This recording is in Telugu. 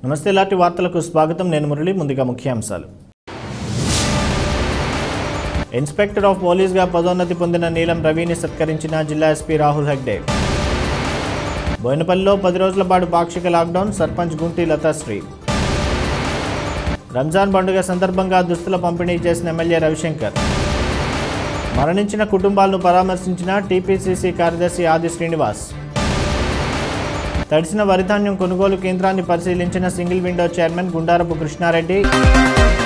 నమస్తే లాంటి వార్తలకు స్వాగతం నేను మురళి ముందుగా ముఖ్యాంశాలు ఇన్స్పెక్టర్ ఆఫ్ పోలీస్గా పదోన్నతి పొందిన నీలం రవిని సత్కరించిన జిల్లా ఎస్పీ రాహుల్ హెగ్డే బోయినపల్లిలో పది రోజుల పాటు పాక్షిక లాక్డౌన్ సర్పంచ్ గుంటి లతాశ్రీ రంజాన్ పండుగ సందర్భంగా దుస్తుల పంపిణీ చేసిన ఎమ్మెల్యే రవిశంకర్ మరణించిన కుటుంబాలను పరామర్శించిన టీపీసీసీ కార్యదర్శి ఆది శ్రీనివాస్ తడిసిన వరిధాన్యం కొనుగోలు కేంద్రాన్ని పరిశీలించిన single window chairman Gundarapu Krishna Reddy